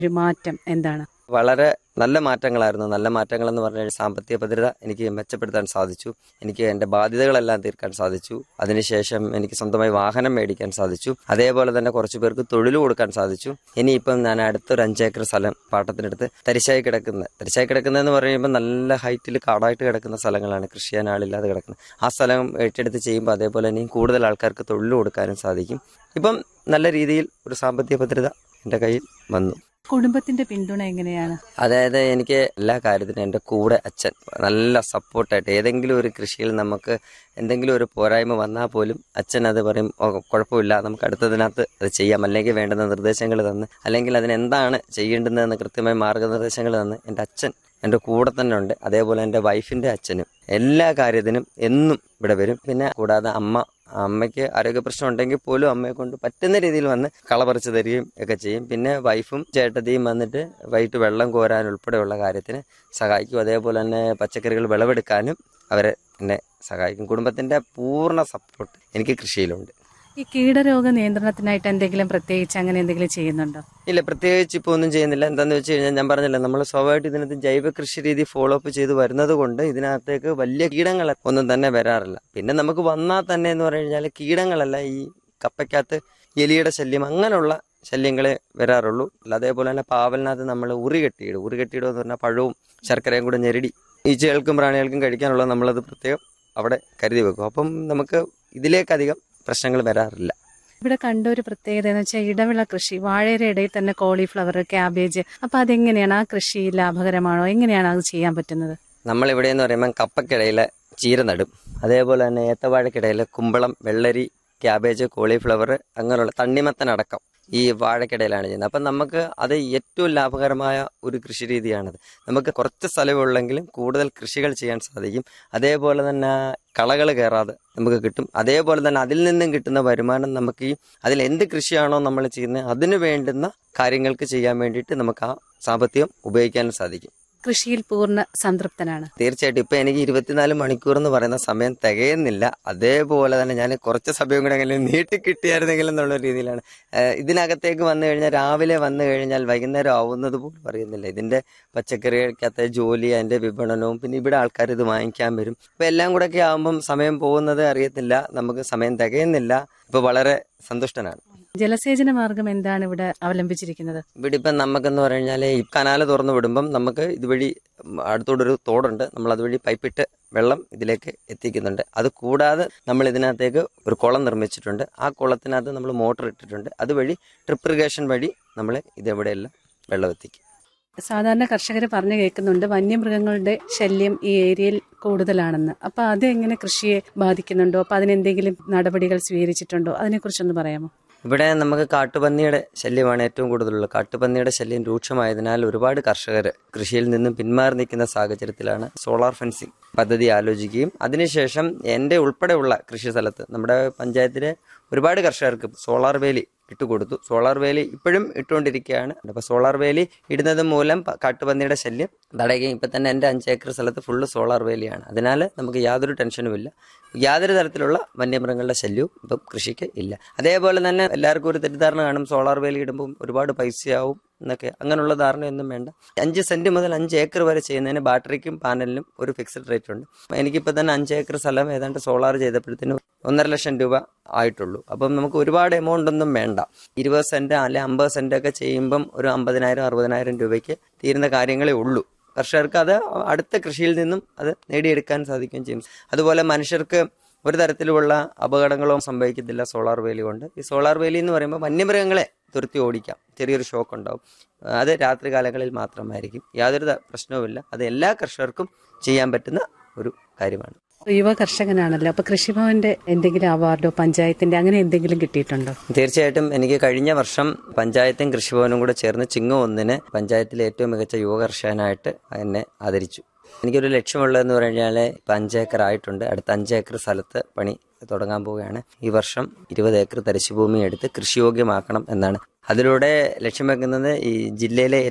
ഒരു മാറ്റം എന്താണ് വളരെ നല്ല മാറ്റങ്ങളായിരുന്നു നല്ല മാറ്റങ്ങൾ എന്ന് പറഞ്ഞാൽ സാമ്പത്തിക ഭദ്രത എനിക്ക് മെച്ചപ്പെടുത്താൻ സാധിച്ചു എനിക്ക് എൻ്റെ ബാധ്യതകളെല്ലാം തീർക്കാൻ സാധിച്ചു അതിനുശേഷം എനിക്ക് സ്വന്തമായി വാഹനം മേടിക്കാൻ സാധിച്ചു അതേപോലെ തന്നെ കുറച്ച് പേർക്ക് തൊഴിൽ കൊടുക്കാൻ സാധിച്ചു ഇനിയിപ്പം ഞാൻ അടുത്തൊരു അഞ്ചേക്കർ സ്ഥലം പാട്ടത്തിനെടുത്ത് തരിശായി കിടക്കുന്ന തരിശായി കിടക്കുന്നതെന്ന് പറയുമ്പോൾ നല്ല ഹൈറ്റിൽ കാടായിട്ട് കിടക്കുന്ന സ്ഥലങ്ങളാണ് കൃഷി ചെയ്യാൻ ആളില്ലാതെ കിടക്കുന്നത് ആ സ്ഥലം ഏറ്റെടുത്ത് ചെയ്യുമ്പോൾ അതേപോലെ ഇനിയും കൂടുതൽ ആൾക്കാർക്ക് തൊഴിൽ കൊടുക്കാനും സാധിക്കും ഇപ്പം നല്ല രീതിയിൽ ഒരു സാമ്പത്തിക ഭദ്രത എൻ്റെ കയ്യിൽ വന്നു കുടുംബത്തിന്റെ പിന്തുണ എങ്ങനെയാണ് അതായത് എനിക്ക് എല്ലാ കാര്യത്തിനും എൻ്റെ കൂടെ അച്ഛൻ നല്ല സപ്പോർട്ടായിട്ട് ഏതെങ്കിലും ഒരു കൃഷിയിൽ നമുക്ക് എന്തെങ്കിലും ഒരു പോരായ്മ വന്നാൽ പോലും അച്ഛൻ അത് പറയും "ഓ, കുഴപ്പമില്ല നമുക്ക് അടുത്തതിനകത്ത് അത് ചെയ്യാം അല്ലെങ്കിൽ വേണ്ടുന്ന നിർദ്ദേശങ്ങൾ തന്ന് അല്ലെങ്കിൽ അതിന് എന്താണ് ചെയ്യേണ്ടതെന്ന് കൃത്യമായ മാർഗനിർദ്ദേശങ്ങൾ തന്ന് എൻ്റെ അച്ഛൻ എൻ്റെ കൂടെ തന്നെ ഉണ്ട് അതേപോലെ എൻ്റെ വൈഫിൻ്റെ അച്ഛനും എല്ലാ കാര്യത്തിനും എന്നും ഇവിടെ വരും പിന്നെ കൂടാതെ അമ്മ അമ്മയ്ക്ക് ആരോഗ്യ പ്രശ്നം ഉണ്ടെങ്കിൽ പോലും അമ്മയെ കൊണ്ട് പറ്റുന്ന രീതിയിൽ വന്ന് കള പറിച്ച് തരികയും ഒക്കെ ചെയ്യും പിന്നെ വൈഫും ചേട്ടത്തിയും വന്നിട്ട് വൈകിട്ട് വെള്ളം കോരാൻ ഉൾപ്പെടെയുള്ള കാര്യത്തിന് സഹായിക്കും അതേപോലെ തന്നെ പച്ചക്കറികൾ വിളവെടുക്കാനും അവരെ എന്നെ സഹായിക്കും കുടുംബത്തിന്റെ പൂർണ്ണ സപ്പോർട്ട് എനിക്ക് കൃഷിയിലുണ്ട് ഈ കീടരോഗ നിയന്ത്രണത്തിനായിട്ട് എന്തെങ്കിലും പ്രത്യേകിച്ച് അങ്ങനെ എന്തെങ്കിലും ചെയ്യുന്നുണ്ടോ ഇല്ല പ്രത്യേകിച്ച് ഇപ്പോൾ ഒന്നും ചെയ്യുന്നില്ല എന്താണെന്ന് വെച്ച് കഴിഞ്ഞാൽ ഞാൻ പറഞ്ഞില്ല നമ്മൾ സ്വാഭാവികമായിട്ട് ഇതിനകത്ത് ജൈവ കൃഷി രീതി ഫോളോ അപ്പ് ചെയ്ത് വരുന്നത് കൊണ്ട് ഇതിനകത്തേക്ക് വലിയ കീടങ്ങൾ ഒന്നും തന്നെ വരാറില്ല പിന്നെ നമുക്ക് വന്നാൽ തന്നെ എന്ന് പറഞ്ഞു കഴിഞ്ഞാൽ കീടങ്ങളല്ല ഈ കപ്പയ്ക്കകത്ത് എലിയുടെ ശല്യം അങ്ങനെയുള്ള ശല്യങ്ങളെ വരാറുള്ളൂ അല്ല അതേപോലെ തന്നെ പാവലിനകത്ത് നമ്മൾ ഉറി കെട്ടിയിടും ഉറി കെട്ടിയിടുക എന്ന് പറഞ്ഞാൽ പഴവും ശർക്കരയും കൂടെ ഞെരടി ഈച്ചകൾക്കും പ്രാണികൾക്കും കഴിക്കാനുള്ള നമ്മളത് പ്രത്യേകം അവിടെ കരുതി വെക്കും അപ്പം നമുക്ക് ഇതിലേക്കധികം പ്രശ്നങ്ങൾ വരാറില്ല ഇവിടെ കണ്ട ഒരു പ്രത്യേകത എന്ന് വെച്ചാൽ ഇടവിള കൃഷി വാഴയുടെ ഇടയിൽ തന്നെ കോളിഫ്ലവർ ക്യാബേജ് അപ്പൊ അതെങ്ങനെയാണ് ആ കൃഷി ലാഭകരമാണോ എങ്ങനെയാണ് അത് ചെയ്യാൻ പറ്റുന്നത് നമ്മളിവിടെ എന്ന് പറയുമ്പോൾ കപ്പക്കിടയിൽ ചീര നടും അതേപോലെ തന്നെ ഏത്തവാഴക്കിടയിൽ കുമ്പളം വെള്ളരി ക്യാബേജ് കോളിഫ്ലവർ അങ്ങനെയുള്ള തണ്ണിമത്തനടക്കം ഈ വാഴക്കിടയിലാണ് ചെയ്യുന്നത് അപ്പം നമുക്ക് അത് ഏറ്റവും ലാഭകരമായ ഒരു കൃഷി രീതിയാണത് നമുക്ക് കുറച്ച് സ്ഥലമുള്ളെങ്കിലും കൂടുതൽ കൃഷികൾ ചെയ്യാൻ സാധിക്കും അതേപോലെ തന്നെ കളകൾ കയറാതെ നമുക്ക് കിട്ടും അതേപോലെ തന്നെ അതിൽ നിന്നും കിട്ടുന്ന വരുമാനം നമുക്ക് ഈ അതിൽ എന്ത് കൃഷിയാണോ നമ്മൾ ചെയ്യുന്നത് അതിന് വേണ്ടുന്ന കാര്യങ്ങൾക്ക് ചെയ്യാൻ വേണ്ടിയിട്ട് നമുക്ക് ആ സാമ്പത്തികം ഉപയോഗിക്കാനും സാധിക്കും കൃഷിയിൽ പൂർണ്ണ സംതൃപ്തനാണ് തീർച്ചയായിട്ടും ഇപ്പൊ എനിക്ക് ഇരുപത്തിനാല് മണിക്കൂർ എന്ന് പറയുന്ന സമയം തികയുന്നില്ല അതേപോലെ തന്നെ ഞാൻ കുറച്ച് സമയം കൂടെ എങ്കിലും നീട്ടി കിട്ടിയായിരുന്നെങ്കിൽ എന്നുള്ള രീതിയിലാണ് ഏഹ് ഇതിനകത്തേക്ക് വന്നു കഴിഞ്ഞാൽ രാവിലെ വന്നു കഴിഞ്ഞാൽ വൈകുന്നേരം ആവുന്നത് പോലും അറിയുന്നില്ല ഇതിന്റെ പച്ചക്കറികൾക്കകത്തെ ജോലി അതിന്റെ വിപണനവും പിന്നെ ഇവിടെ ആൾക്കാർ ഇത് വാങ്ങിക്കാൻ വരും ഇപ്പൊ എല്ലാം കൂടെ ഒക്കെ ആവുമ്പം സമയം പോകുന്നത് അറിയത്തില്ല നമുക്ക് സമയം തികയുന്നില്ല ഇപ്പൊ വളരെ സന്തുഷ്ടനാണ് ജലസേചന മാർഗം എന്താണ് ഇവിടെ അവലംബിച്ചിരിക്കുന്നത് ഇവിടെ ഇപ്പം നമുക്കെന്ന് പറഞ്ഞു കഴിഞ്ഞാൽ ഈ കനാല് തുറന്നു വിടുമ്പം നമുക്ക് ഇതുവഴി അടുത്തോടൊരു തോടുണ്ട് നമ്മൾ അതുവഴി പൈപ്പിട്ട് വെള്ളം ഇതിലേക്ക് എത്തിക്കുന്നുണ്ട് അത് കൂടാതെ നമ്മൾ ഇതിനകത്തേക്ക് ഒരു കുളം നിർമ്മിച്ചിട്ടുണ്ട് ആ കുളത്തിനകത്ത് നമ്മൾ മോട്ടർ ഇട്ടിട്ടുണ്ട് അതുവഴി ട്രിപ്പ് ഇറിഗേഷൻ വഴി നമ്മൾ ഇതെവിടെയെല്ലാം വെള്ളം എത്തിക്കും സാധാരണ കർഷകർ പറഞ്ഞു കേൾക്കുന്നുണ്ട് വന്യമൃഗങ്ങളുടെ ശല്യം ഈ ഏരിയയിൽ കൂടുതലാണെന്ന് അപ്പൊ അത് എങ്ങനെ കൃഷിയെ ബാധിക്കുന്നുണ്ടോ അപ്പൊ അതിനെന്തെങ്കിലും നടപടികൾ സ്വീകരിച്ചിട്ടുണ്ടോ അതിനെക്കുറിച്ചൊന്ന് പറയാമോ ഇവിടെ നമുക്ക് കാട്ടുപന്നിയുടെ ശല്യമാണ് ഏറ്റവും കൂടുതലുള്ളത് കാട്ടുപന്നിയുടെ ശല്യം രൂക്ഷമായതിനാൽ ഒരുപാട് കർഷകർ കൃഷിയിൽ നിന്നും പിന്മാറി നിൽക്കുന്ന സാഹചര്യത്തിലാണ് സോളാർ ഫെൻസിങ് പദ്ധതി ആലോചിക്കുകയും അതിനുശേഷം എൻ്റെ ഉൾപ്പെടെയുള്ള കൃഷി സ്ഥലത്ത് നമ്മുടെ പഞ്ചായത്തിലെ ഒരുപാട് കർഷകർക്ക് സോളാർ വേലി ഇട്ടുകൊടുത്തു സോളാർ വേലി ഇപ്പോഴും ഇട്ടുകൊണ്ടിരിക്കുകയാണ് അപ്പോൾ സോളാർ വേലി ഇടുന്നത് മൂലം പ- കാട്ടുപന്നിയുടെ ശല്യം തടയുകയും ഇപ്പം തന്നെ എൻ്റെ അഞ്ച് ഏക്കർ സ്ഥലത്ത് ഫുള്ള് സോളാർ വേലിയാണ് അതിനാൽ നമുക്ക് യാതൊരു ടെൻഷനും ഇല്ല യാതൊരു തരത്തിലുള്ള വന്യമൃഗങ്ങളുടെ ശല്യവും ഇപ്പം കൃഷിക്ക് ഇല്ല അതേപോലെ തന്നെ എല്ലാവർക്കും ഒരു തെറ്റിദ്ധാരണ കാണും സോളാർ വേലി ഇടുമ്പം ഒരുപാട് പൈസയാവും എന്നൊക്കെ അങ്ങനെയുള്ള ധാരണയൊന്നും വേണ്ട അഞ്ച് സെന്റ് മുതൽ അഞ്ച് ഏക്കർ വരെ ചെയ്യുന്നതിന് ബാറ്ററിക്കും പാനലിനും ഒരു ഫിക്സഡ് റേറ്റ് ഉണ്ട് എനിക്കിപ്പോൾ തന്നെ അഞ്ച് ഏക്കർ സ്ഥലം ഏതാണ്ട് സോളാർ ചെയ്തപ്പോഴത്തേനും ഒന്നര ലക്ഷം രൂപ ആയിട്ടുള്ളൂ അപ്പം നമുക്ക് ഒരുപാട് എമൗണ്ട് ഒന്നും വേണ്ട ഇരുപത് സെന്റ് അല്ലെ അമ്പത് സെന്റ് ഒക്കെ ചെയ്യുമ്പം ഒരു അമ്പതിനായിരം അറുപതിനായിരം രൂപയ്ക്ക് തീരുന്ന കാര്യങ്ങളേ ഉള്ളൂ കർഷകർക്ക് അത് അടുത്ത കൃഷിയിൽ നിന്നും അത് നേടിയെടുക്കാൻ സാധിക്കുകയും ചെയ്യും അതുപോലെ മനുഷ്യർക്ക് ഒരു തരത്തിലുള്ള അപകടങ്ങളോ സംഭവിക്കത്തില്ല സോളാർ വേലി കൊണ്ട് ഈ സോളാർ വേലി എന്ന് പറയുമ്പോൾ വന്യമൃഗങ്ങളെ തുരത്തി ഓടിക്കാം ചെറിയൊരു ഷോക്ക് ഉണ്ടാവും അത് രാത്രി കാലങ്ങളിൽ മാത്രമായിരിക്കും യാതൊരു ത- പ്രശ്നവുമില്ല അത് എല്ലാ കർഷകർക്കും ചെയ്യാൻ പറ്റുന്ന ഒരു കാര്യമാണ് യുവ കർഷകനാണല്ലോ അപ്പൊ കൃഷിഭവന്റെ എന്തെങ്കിലും അവാർഡോ പഞ്ചായത്തിന്റെ അങ്ങനെ എന്തെങ്കിലും കിട്ടിയിട്ടുണ്ടോ തീർച്ചയായിട്ടും എനിക്ക് കഴിഞ്ഞ വർഷം പഞ്ചായത്തും കൃഷിഭവനും കൂടെ ചേർന്ന് ചിങ്ങ ഒന്നിന് പഞ്ചായത്തിലെ ഏറ്റവും മികച്ച യുവ കർഷകനായിട്ട് എന്നെ ആദരിച്ചു എനിക്കൊരു ലക്ഷ്യമുള്ളതെന്ന് പറഞ്ഞാൽ ഇപ്പം അഞ്ചേക്കർ ആയിട്ടുണ്ട് അടുത്ത അഞ്ചേക്കർ സ്ഥലത്ത് പണി തുടങ്ങാൻ പോവുകയാണ് ഈ വർഷം ഇരുപത് ഏക്കർ തരിശുഭൂമി എടുത്ത് കൃഷിയോഗ്യമാക്കണം എന്നാണ് അതിലൂടെ ലക്ഷ്യം വെക്കുന്നത് ഈ ജില്ലയിലെ